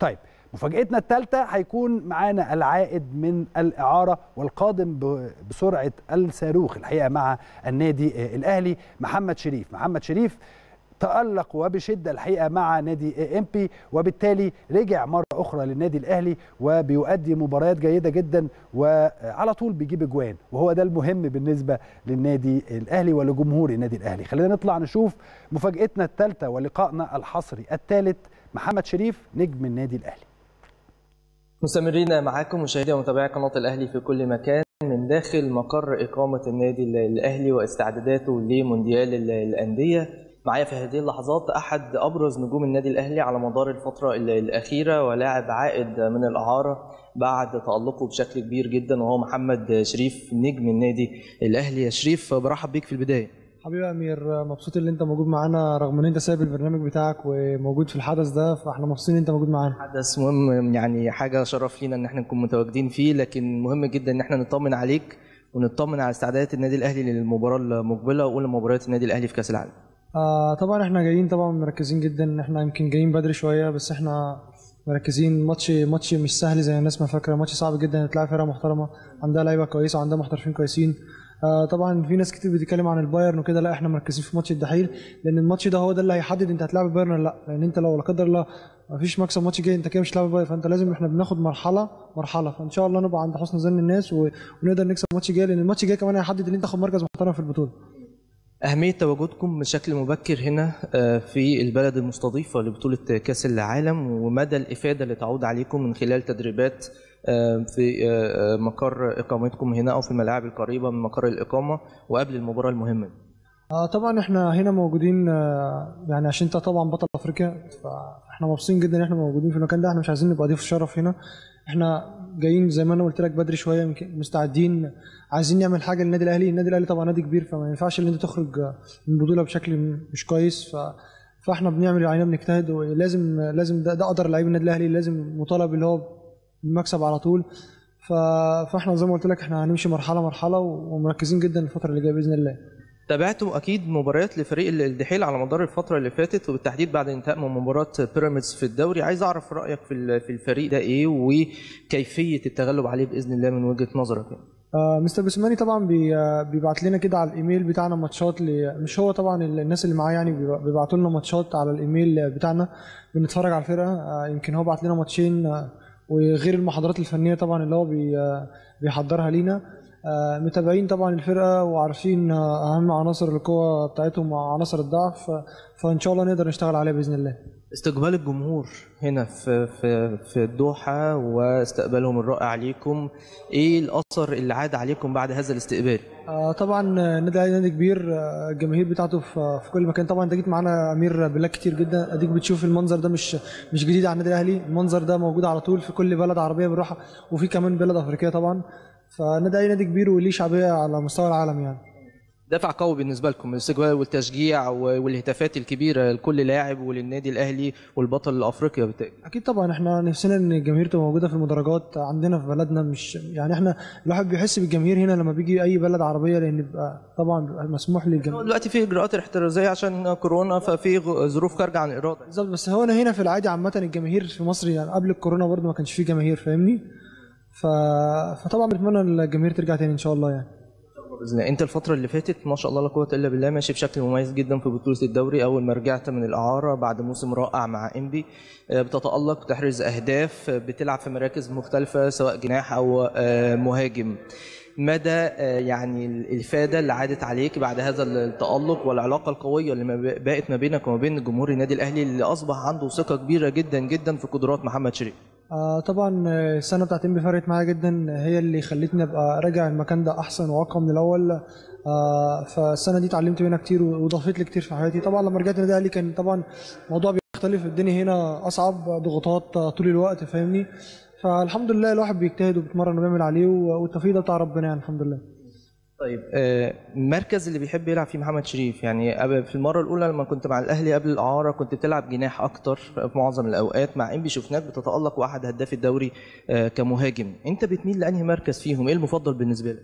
طيب مفاجاتنا الثالثه هيكون معانا العائد من الاعاره والقادم ب- بسرعه الصاروخ الحقيقه مع النادي آه، الاهلي محمد شريف محمد شريف تألق وبشدة الحقيقة مع نادي امبي وبالتالي رجع مرة أخرى للنادي الأهلي وبيؤدي مباريات جيدة جدا وعلى طول بيجيب أجوان وهو ده المهم بالنسبة للنادي الأهلي ولجمهور النادي الأهلي خلينا نطلع نشوف مفاجأتنا الثالثة ولقائنا الحصري الثالث محمد شريف نجم النادي الأهلي مستمرين معاكم مشاهدي ومتابعي قناة الأهلي في كل مكان من داخل مقر إقامة النادي الأهلي واستعداداته لمونديال ال- الأندية معايا في هذه اللحظات أحد أبرز نجوم النادي الأهلي على مدار الفترة ال- الأخيرة ولاعب عائد من الإعارة بعد تألقه بشكل كبير جدا وهو محمد شريف نجم النادي الأهلي يا شريف برحب بيك في البداية حبيبي يا امير مبسوط ان انت موجود معانا رغم ان انت سايب البرنامج بتاعك وموجود في الحدث ده فاحنا مبسوطين ان انت موجود معانا حدث مهم يعني حاجة شرف لينا إن احنا نكون متواجدين فيه لكن مهم جدا إن احنا نطمن عليك ونطمن على استعدادات النادي الأهلي للمباراة المقبلة وأولى مباريات النادي الأهلي في كأس العالم. آه طبعا احنا جايين طبعا مركزين جدا احنا يمكن جايين بدري شويه بس احنا مركزين ماتش ماتش مش سهل زي الناس ما فاكره ماتش صعب جدا هتلاعب فرقه محترمه عندها لعيبه كويسه وعندها محترفين كويسين آه طبعا في ناس كتير بتتكلم عن البايرن وكده لا احنا مركزين في ماتش الدحيل لان الماتش ده هو ده اللي هيحدد انت هتلاعب البايرن ولا لا لان انت لو لا قدر الله ما فيش مكسب ماتش جاي انت كده مش هتلاعب البايرن فانت لازم احنا بناخد مرحله مرحله فان شاء الله نبقى عند حسن ظن الناس و- ونقدر نكسب الماتش الجاي لان الماتش الجاي كمان هيحدد ان انت تاخد مركز محترم في البطوله أهمية تواجدكم بشكل مبكر هنا آه، في البلد المستضيفة لبطولة كأس العالم ومدى الإفادة اللي تعود عليكم من خلال تدريبات آه، في آه، آه، مقر إقامتكم هنا أو في الملاعب القريبة من مقر الإقامة وقبل المباراة المهمة. آه طبعا احنا هنا موجودين آه يعني عشان انت طبعا بطل افريقيا فاحنا مبسوطين جدا ان احنا موجودين في المكان ده احنا مش عايزين نبقى ضيف شرف هنا احنا جايين زي ما انا قلت لك بدري شويه يمكن مستعدين عايزين نعمل حاجه للنادي الاهلي النادي الاهلي طبعا نادي كبير فما ينفعش ان انت تخرج آه، من البطوله بشكل مش كويس ف فاحنا بنعمل اللي علينا بنجتهد ولازم لازم ده, ده قدر لعيب النادي الاهلي لازم مطالب اللي هو المكسب على طول ف... فاحنا زي ما قلت لك احنا هنمشي مرحله مرحله ومركزين جدا الفتره اللي جايه باذن الله تابعتم أكيد مباريات لفريق الدحيل على مدار الفترة اللي فاتت وبالتحديد بعد انتهاء من مباراة بيراميدز في الدوري عايز أعرف رأيك في ال- في الفريق ده إيه وكيفية التغلب عليه بإذن الله من وجهة نظرك يعني. آه مستر بسماني طبعا بي آه بيبعت لنا كده على الايميل بتاعنا ماتشات ل... مش هو طبعا ال- الناس اللي معاه يعني بيبع- بيبعتوا لنا ماتشات على الايميل بتاعنا بنتفرج على الفرقه آه يمكن هو بعت لنا ماتشين آه وغير المحاضرات الفنيه طبعا اللي هو بي آه بيحضرها لينا آه متابعين طبعا الفرقه وعارفين آه اهم عناصر القوه بتاعتهم وعناصر الضعف ف... فان شاء الله نقدر نشتغل عليها باذن الله استقبال الجمهور هنا في في في الدوحة واستقبالهم الرائع ليكم إيه الأثر اللي عاد عليكم بعد هذا الاستقبال؟ آه طبعا آه، النادي الاهلي نادي كبير آه، الجماهير بتاعته في في كل مكان طبعا انت جيت معانا امير بلاك كتير جدا اديك بتشوف المنظر ده مش مش جديد على النادي الاهلي المنظر ده موجود على طول في كل بلد عربيه بنروحها وفي كمان بلد افريقيه طبعا فالنادي الاهلي نادي كبير وليه شعبيه على مستوى العالم يعني دافع قوي بالنسبة لكم الاستقبال والتشجيع والهتافات الكبيرة لكل لاعب وللنادي الأهلي والبطل الأفريقيا بالتالي اكيد طبعا احنا نفسنا ان الجماهير تبقى موجوده في المدرجات عندنا في بلدنا مش يعني احنا الواحد بيحس بالجماهير هنا لما بيجي اي بلد عربيه لان بيبقى طبعا بيبقى مسموح للجماهير دلوقتي في إجراءات احترازية عشان كورونا ففي غ- ظروف خارجة عن الإرادة بالظبط بس هو انا هنا في العادي عامه الجماهير في مصر يعني قبل الكورونا برضه ما كانش فيه جماهير فاهمني ف... فطبعا بنتمنى ان الجماهير ترجع تاني ان شاء الله يعني بإذن الله أنت الفترة اللي فاتت ما شاء الله لا قوة إلا بالله ماشي بشكل مميز جدا في بطولة الدوري أول ما رجعت من الإعارة بعد موسم رائع مع إنبي آه، بتتألق بتحرز أهداف آه، بتلعب في مراكز مختلفة سواء جناح أو آه، مهاجم مدى آه، يعني الإفادة اللي عادت عليك بعد هذا التألق والعلاقة القوية اللي ما ب- بقت ما بينك وما بين جمهور النادي الأهلي اللي أصبح عنده ثقة كبيرة جدا جدا في قدرات محمد شريف آه طبعا آه، السنه بتاعت انبي فرقت معايا جدا هي اللي خلتني ابقى راجع المكان ده احسن واقوى من الاول آه فالسنه دي اتعلمت منها كتير واضافت لي كتير في حياتي طبعا لما رجعت النادي الاهلي كان طبعا الموضوع بيختلف الدنيا هنا اصعب ضغوطات آه، طول الوقت فاهمني فالحمد لله الواحد بيجتهد وبيتمرن وبيعمل عليه والتوفيق ده بتاع ربنا يعني الحمد لله طيب آه، المركز اللي بيحب يلعب فيه محمد شريف يعني قبل- في المره الاولى لما كنت مع الاهلي قبل الاعاره كنت بتلعب جناح اكتر في معظم الاوقات مع انبي شفناك بتتالق واحد هداف الدوري آه، كمهاجم انت بتميل لانهي مركز فيهم ايه المفضل بالنسبه لك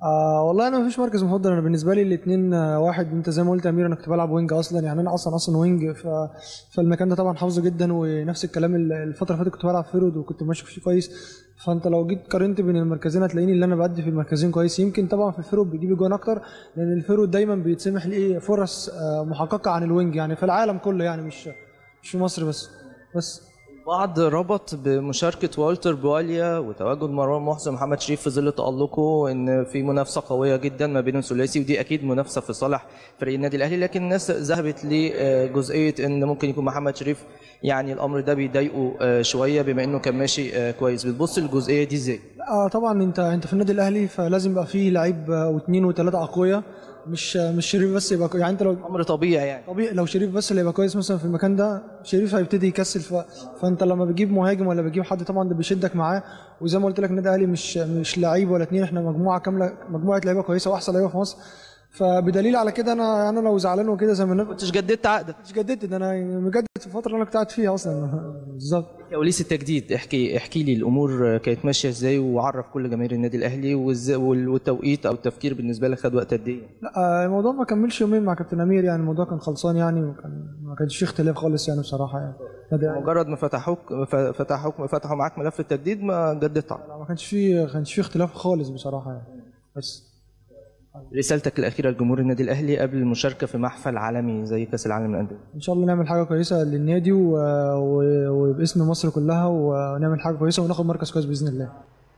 آه والله انا مفيش مركز مفضل انا بالنسبه لي الاثنين واحد انت زي ما قلت يا امير انا كنت بلعب وينج اصلا يعني انا اصلا اصلا وينج ف... فالمكان ده طبعا حافظه جدا ونفس الكلام ال- الفتره اللي فاتت كنت بلعب فيرود وكنت ماشي فيه كويس فانت لو جيت قارنت بين المركزين هتلاقيني اللي انا بأدي في المركزين كويس يمكن طبعا في الفيرود بيجيب جوان اكتر لان الفيرود دايما بيتسمح ليه فرص آه، محققه عن الوينج يعني في العالم كله يعني مش مش في مصر بس بس بعض ربط بمشاركة والتر بواليا وتواجد مروان محسن ومحمد شريف في ظل تألقه ان في منافسة قوية جدا ما بين الثلاثي ودي اكيد منافسة في صالح فريق النادي الاهلي لكن الناس ذهبت لجزئية ان ممكن يكون محمد شريف يعني الامر ده بيضايقه آه، شوية بما انه كان ماشي آه، كويس بتبص للجزئية دي ازاي؟ اه طبعا انت انت في النادي الاهلي فلازم يبقى فيه لعيب آه، واثنين وثلاثه اقوياء مش مش شريف بس يبقى كو- يعني انت لو امر طبيعي يعني طبيعي لو شريف بس اللي يبقى كويس مثلا في المكان ده شريف هيبتدي يكسل ف... فانت لما بتجيب مهاجم ولا بتجيب حد طبعا ده بيشدك معاه وزي ما قلت لك النادي الاهلي مش مش لعيب ولا اتنين احنا مجموعه كامله مجموعه لعيبه كويسه واحسن لعيبه في مصر فبدليل على كده انا انا لو زعلان وكده زي ما الناس كنتش جددت عقدك مش جددت ده انا مجدد في الفتره اللي انا كنت قاعد فيها اصلا بالظبط كواليس التجديد احكي احكي لي الامور كانت ماشيه ازاي وعرف كل جماهير النادي الاهلي وإزاي- وال- والتوقيت او التفكير بالنسبه لك خد وقت قد ايه؟ لا آه، الموضوع ما كملش يومين مع كابتن امير يعني الموضوع كان خلصان يعني وكان ما كانش فيه اختلاف خالص يعني بصراحه يعني النادي الأهلي مجرد ما فتحوك ف- فتحوك فتحوا معاك ملف التجديد ما جددت عقدك. ما كانش فيه ما كانش فيه اختلاف خالص بصراحه يعني بس رسالتك الاخيره لجمهور النادي الاهلي قبل المشاركه في محفل عالمي زي كاس العالم للانديه ان شاء الله نعمل حاجه كويسه للنادي و... و... وباسم مصر كلها ونعمل حاجه كويسه وناخد مركز كويس باذن الله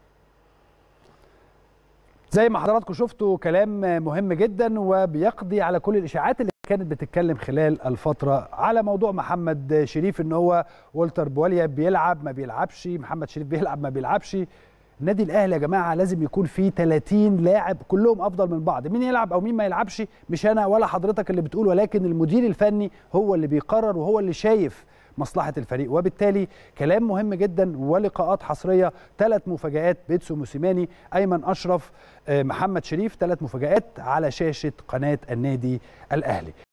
زي ما حضراتكم شفتوا كلام مهم جدا وبيقضي على كل الاشاعات اللي كانت بتتكلم خلال الفتره على موضوع محمد شريف ان هو والتر بواليا بيلعب ما بيلعبش محمد شريف بيلعب ما بيلعبش النادي الاهلي يا جماعه لازم يكون فيه 30 لاعب كلهم افضل من بعض مين يلعب او مين ما يلعبش مش انا ولا حضرتك اللي بتقول ولكن المدير الفني هو اللي بيقرر وهو اللي شايف مصلحه الفريق وبالتالي كلام مهم جدا ولقاءات حصريه ثلاث مفاجات بيتسو موسيماني ايمن اشرف آه، محمد شريف ثلاث مفاجات على شاشه قناه النادي الاهلي